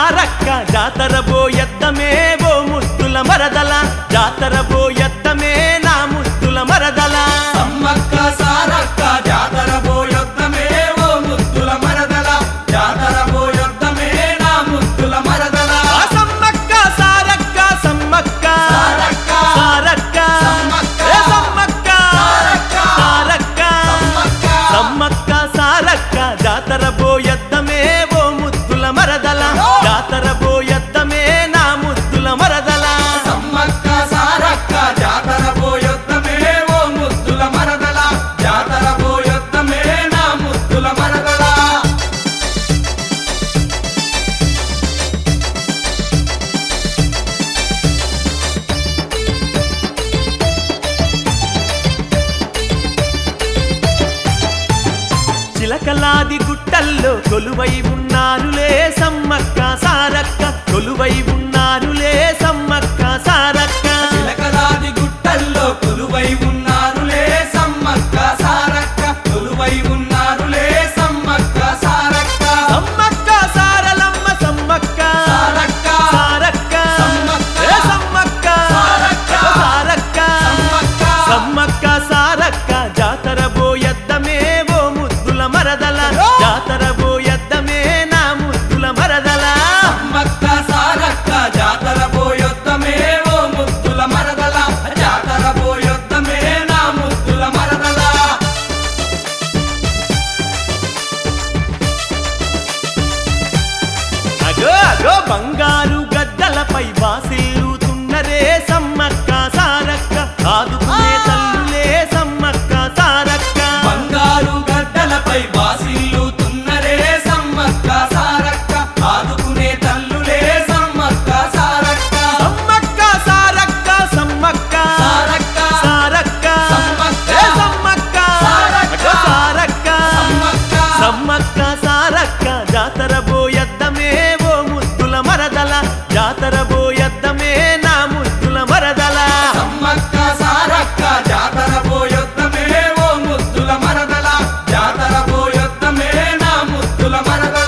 సారక్క జాతర బోయద్దమే ఓ ముద్దుల మరదల జాతర బోయద్దమే నా ముద్దుల మరదల సమ్మక్క సారక్క జాతర పోయొద్దమే ఓ ముద్దుల మరదల జాతర పోయొద్దమే నా ముద్దుల మరదల ఆ సమ్మక్క సారక్క సమ్మక్క సారక్క సారక్క సమ్మక్క ఏ సమ్మక్క సారక్క సారక్క సమ్మక్క సమ్మక్క సారక్క జాతర బోయద్దమే ఓ ముద్దుల మరదల జాతర బోయద్దమే నా ముద్దుల మరదల సమ్మక్క సారక్క జాతర పోయొద్దమే ఓ ముద్దుల మరదల జాతర పోయొద్దమే నా ముద్దుల మరదల చిలకలాది గుట్టల్లో కొలువై ఉన్నారులే సమ్మక్క సారక్క కొలువై ఉన్నారులే సమ్మక్క సారక్క చిలకలాది గుట్టల్లో కొలువై ఉన్నారులే సమ్మక్క సారక్క కొలువై ఉన్నారులే సమ్మక్క సారక్క సమ్మక్క సారలమ్మ సమ్మక్క సారక్క సారక్క సమ్మక్క ఏ సమ్మక్క సారక్క సారక్క సమ్మక్క సమ్మక్క సారక్క జాతర బోయద్దమే ఓ ముద్దుల మరదల జాతర బోయద్దమే నా ముద్దుల మరదల సమ్మక్క సారక్క జాతర పోయొద్దమే ఓ ముద్దుల మరదల జాతర పోయొద్దమే నా ముద్దుల మరదల అగో అగో బంగారు గద్దలపై బాసిల్లుతున్నరే సమ్మక్క సారక్క ఆదుకునే తల్లులే సమ్మక్క సారక్క బంగారు గడ్డలపై బాసిల్లుతున్నరే సమ్మక్క సారక్క ఆదుకునే తల్లులే సమ్మక్క సారక్క సమ్మక్క సారక్క సమ్మక్క సారక్క సారక్క సమ్మక్క ఏ సమ్మక్క సారక్క అగో సారక్క సమ్మక్క సమ్మక్క సారక్క జాతర బోయద్దమే ఓ ముద్దుల మరదల జాతర బోయద్దమే నా ముద్దుల మరదల సమ్మక్క సారక్క జాతర పోయొద్దమే ఓ ముద్దుల మరదల జాతర పోయొద్దమే నా ముద్దుల మరదల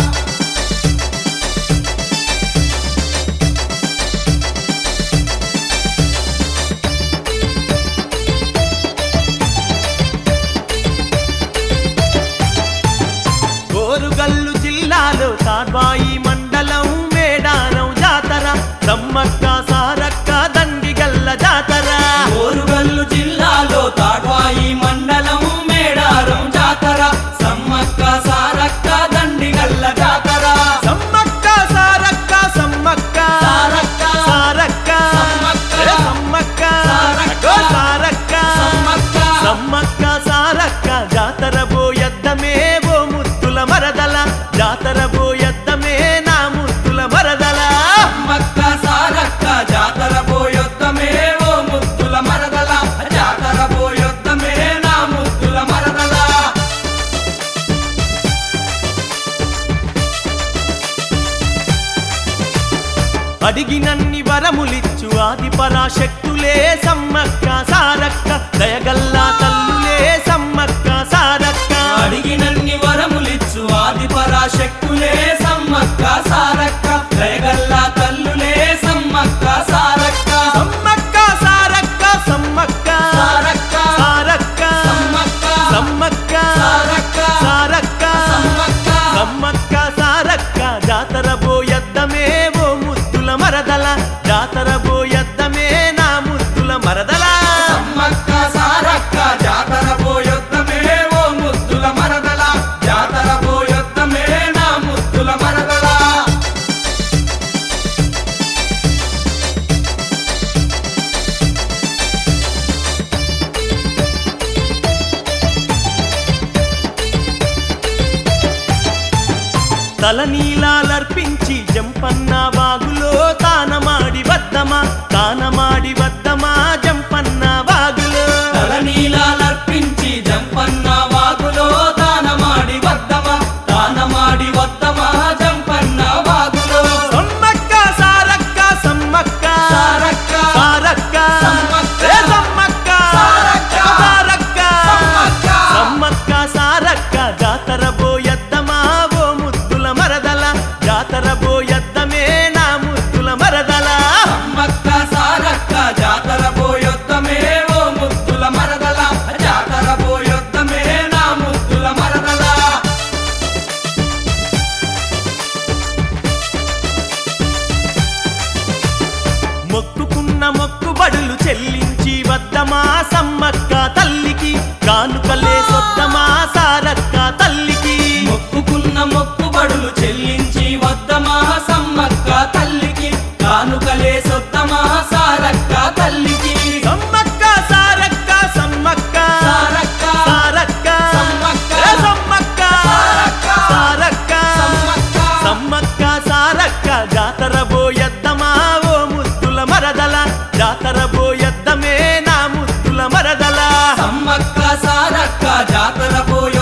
కోరుగల్లు జిల్లాలో తాడ్వాయి మండలం మేడారం జాతర సమ్మక్క సారక్క దండిగల్ల జాతర ఓరుగల్లు జిల్లాలో తాడ్వాయి మండలం మేడారం జాతర సమ్మక్క సారక్క దండిగల్ల జాతర సమ్మక్క సారక్క సమ్మక్క సారక్క సారక్క సమ్మక్క ఏ సమ్మక్క సారక్క అగో సారక్క సమ్మక్క సమ్మక్క సారక్క జాతర బోయద్దమే ఓ ముద్దుల మరదల జాతర బోయద్దమే నా ముద్దుల మరదల సమ్మక్క సారక్క జాతర పోయొద్దమే ఓ ముద్దుల మరదల జాతర పోయొద్దమే నా ముద్దుల మరదల అడిగినన్ని వరములిచ్చు ఆది పరాశక్తులే సమ్మక్క సారక్క దయగల్లా తల్లులే సమ్మక్క సారక్క అడిగినన్ని వరములిచ్చు ఆది పరాశక్తులే సమ్మక్క సారక్క దయగల్లా తల్లులే సమ్మక్క సారక్క సమ్మక్క సారక్క సమ్మక్క సారక్క సారక్క సమ్మక్క సమ్మక్క సారక్క సారక్క సమ్మక్క సమ్మక్క సారక్క జాతర బోయద్దమే ఓ ముద్దుల మరదల జాతర బోయద్దమే నా ముద్దుల మరదల సమ్మక్క సారక్క జాతర పోయొద్దమే ఓ ముద్దుల మరదల జాతర పోయొద్దమే నా ముద్దుల మరదల తలనీలాలర్పించి జంపన్న వాగులో తానమాడి వద్దమా తానమాడి వద్దమా జంపన్న వాగులో తలనీలాలర్పించి జంపన్న వాగులో దానమాడి వద్దమా దానమాడి వద్దమా జంపన్న వాగులో సమ్మక్క సారక్క సమ్మక్క సారక్క సారక్క సమ్మక్క ఏ సమ్మక్క సారక్క సారక్క సమ్మక్క సమ్మక్క సారక్క జాతర బోయద్దమా ఓ ముద్దుల మరదల జాతర బోయద్ద చెల్లించి వద్దమా సమ్మక్క తల్లికి కానుకలే సొద్దమా సారక్క తల్లికి మొక్కుకున్న మొక్కుబడులు చెల్లించి వద్దమా సమ్మక్క తల్లికి కానుకలే సొత్తమా సారక్క తల్లికి సమ్మక్క సారక్క సమ్మక్క సారక్క సారక్క సమ్మక్క ఏ సమ్మక్క సారక్క సారక్క సమ్మక్క సమ్మక్క సారక్క జాతర బోయద్దమా ఓ ముద్దుల మరదల జాతర బోయద్దమే నా ముద్దుల మరదల సమ్మక్క సారక్క జాతర పోయో